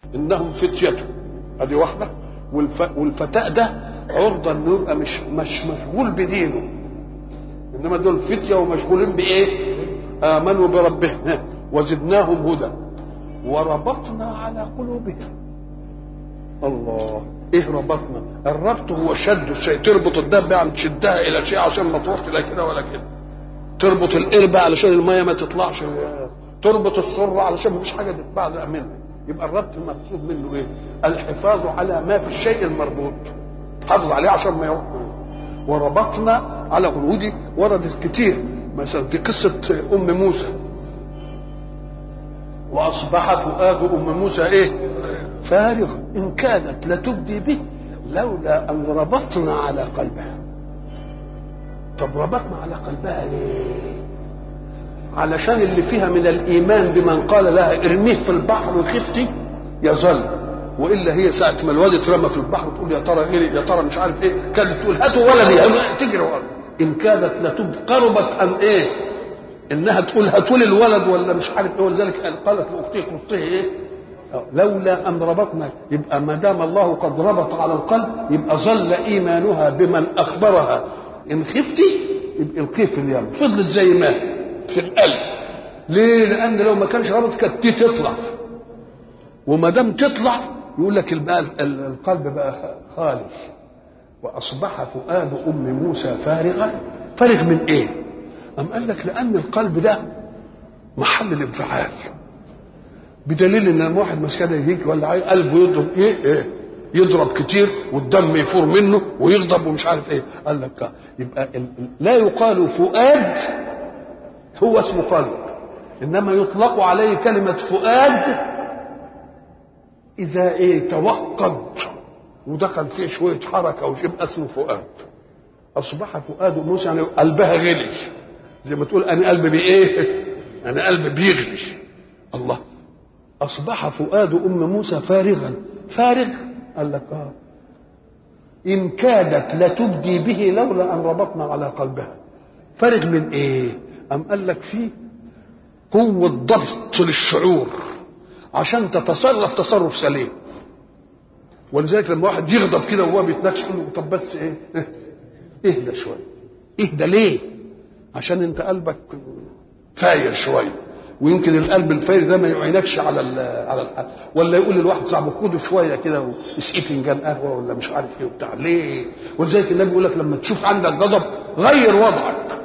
انهم فتيه ادي واحده والف... والفتاء ده عرضه انه يبقى مش مش مشغول بدينه انما دول فتيه ومشغولين بايه؟ امنوا بربهم وزدناهم هدى وربطنا على قلوبهم الله ايه ربطنا الربط هو شد الشيء تربط الدابه يعني تشدها الى شيء عشان ما تروحش لا كده ولا كده تربط القربة علشان المية ما تطلعش تربط السرة علشان مفيش حاجة تتبعزق منها يبقى الربط المقصود منه ايه الحفاظ على ما في الشيء المربوط حافظ عليه عشان ما يروح وربطنا على قلودي وردت كتير مثلا في قصة أم موسى وأصبح فؤاد أم موسى إيه فارغ إن كادت لتبدي به لولا أن ربطنا على قلبها طب ربطنا على قلبها ليه علشان اللي فيها من الإيمان بمن قال لها ارميه في البحر وخفتي يظل والا هي ساعه ما الواد اترمى في البحر تقول يا ترى غيري يا ترى مش عارف ايه كانت تقول هاتوا ولدي تجري ورا ان كادت لتب قربت ان ايه انها تقول هاتوا لي الولد ولا مش عارف ايه ولذلك قالت لاختي قصتها ايه لولا ان ربطنا يبقى ما دام الله قد ربط على القلب يبقى ظل ايمانها بمن اخبرها ان خفتي يبقى القيه في اليم فضلت زي ما في القلب ليه؟ لان لو ما كانش ربط كانت دي تطلع وما دام تطلع يقول لك بقى القلب بقى خالي واصبح فؤاد ام موسى فارغا فارغ من ايه؟ أم قال لك لان القلب ده محل الانفعال بدليل ان لما واحد مسكنه يجيك ولا عايز قلبه يضرب ايه ايه يضرب كتير والدم يفور منه ويغضب ومش عارف ايه قال لك يبقى لا يقال فؤاد هو اسمه قلب انما يطلق عليه كلمه فؤاد اذا ايه توقد ودخل فيه شويه حركه ويبقى اسمه فؤاد اصبح فؤاد موسى يعني قلبها غلي زي ما تقول انا قلبي بايه انا قلبي بيغلي الله اصبح فؤاد ام موسى فارغا فارغ قال لك اه ان كادت لتبدي به لولا ان ربطنا على قلبها فارغ من ايه ام قال لك فيه قوه ضبط للشعور عشان تتصرف تصرف سليم ولذلك لما واحد يغضب كده وهو بيتناقش يقول له طب بس ايه اهدى شويه اهدى ليه عشان انت قلبك فاير شويه ويمكن القلب الفاير ده ما يعينكش على ال على ال ولا يقول للواحد صاحبه خده شويه كده واسقي فنجان قهوه ولا مش عارف ايه وبتاع ليه ولذلك النبي يقول لك لما تشوف عندك غضب غير وضعك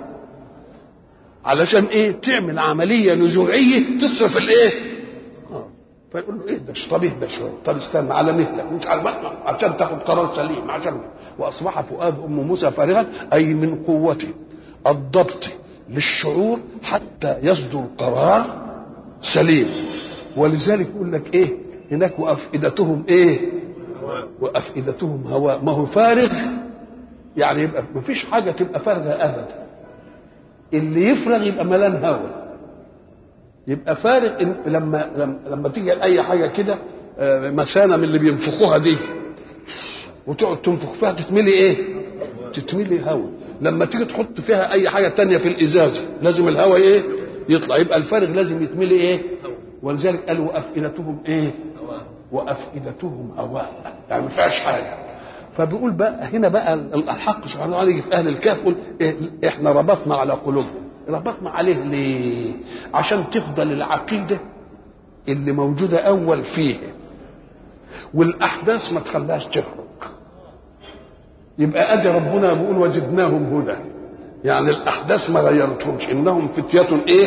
علشان ايه تعمل عمليه نزوعيه تصرف الايه فيقول له اهدى طب اهدى شويه طب استنى على مهلك مش على عشان تاخد قرار سليم عشان واصبح فؤاد ام موسى فارغا اي من قوته الضبط للشعور حتى يصدر قرار سليم ولذلك يقول لك ايه هناك وافئدتهم ايه وافئدتهم هواء ما هو فارغ يعني يبقى ما فيش حاجه تبقى فارغه ابدا اللي يفرغ يبقى ملان هواء يبقى فارغ إن لما لما, لما تيجي اي حاجه كده مثانه من اللي بينفخوها دي وتقعد تنفخ فيها تتملي ايه؟ تتملي هواء لما تيجي تحط فيها اي حاجه تانية في الازازه لازم الهواء ايه؟ يطلع يبقى الفارغ لازم يتملي ايه؟ ولذلك قال وافئدتهم ايه؟ وافئدتهم هواء يعني ما فيهاش حاجه فبيقول بقى هنا بقى الحق سبحانه وتعالى يجي في اهل الكهف يقول إيه احنا ربطنا على قلوبهم ربطنا عليه ليه عشان تفضل العقيدة اللي موجودة أول فيه والأحداث ما تخليهاش تخرج يبقى أدي ربنا بيقول وزدناهم هدى يعني الأحداث ما غيرتهمش إنهم فتية إيه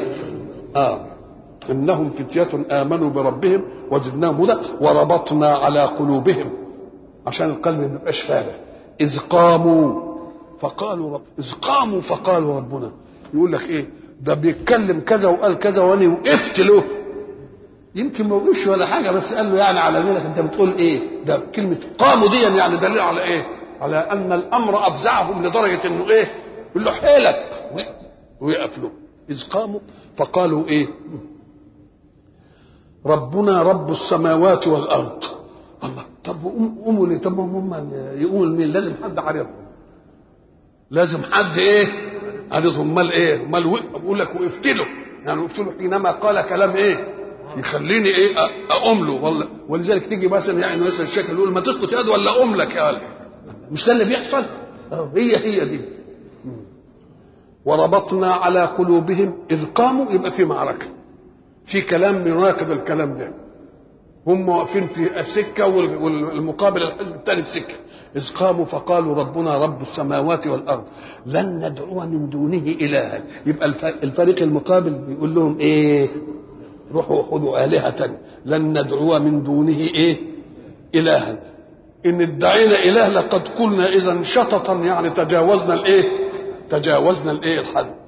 آه إنهم فتية آمنوا بربهم وزدناهم هدى وربطنا على قلوبهم عشان القلب ما يبقاش فارغ إذ قاموا فقالوا رب إذ قاموا فقالوا ربنا يقول لك ايه ده بيتكلم كذا وقال كذا وانا وقفت له يمكن ما يقولش ولا حاجه بس قال له يعني على مالك انت بتقول ايه ده كلمه قاموا دي يعني دليل على ايه على ان الامر افزعهم لدرجه انه ايه يقول له حيلك ويقف له اذ قاموا فقالوا ايه ربنا رب السماوات والارض الله طب قوموا ليه طب هم يقول مين لازم حد عارضهم لازم حد ايه عارضهم امال ايه امال بقول لك وقفت له يعني وقفت له حينما قال كلام ايه يخليني ايه اقوم له والله ولذلك تيجي مثلا يعني مثلا الشيخ يقول ما تسقط يد ولا اقوم لك يا ولد مش ده اللي بيحصل هي هي دي وربطنا على قلوبهم اذ قاموا يبقى في معركه في كلام يناقض الكلام ده هم واقفين في السكه والمقابل الحزب الثاني في السكه إذ قاموا فقالوا ربنا رب السماوات والأرض لن ندعو من دونه إلها يبقى الفريق المقابل بيقول لهم إيه روحوا خذوا آلهة لن ندعو من دونه إيه إلها إن ادعينا إله لقد قلنا إذا شططا يعني تجاوزنا الإيه تجاوزنا الإيه الحد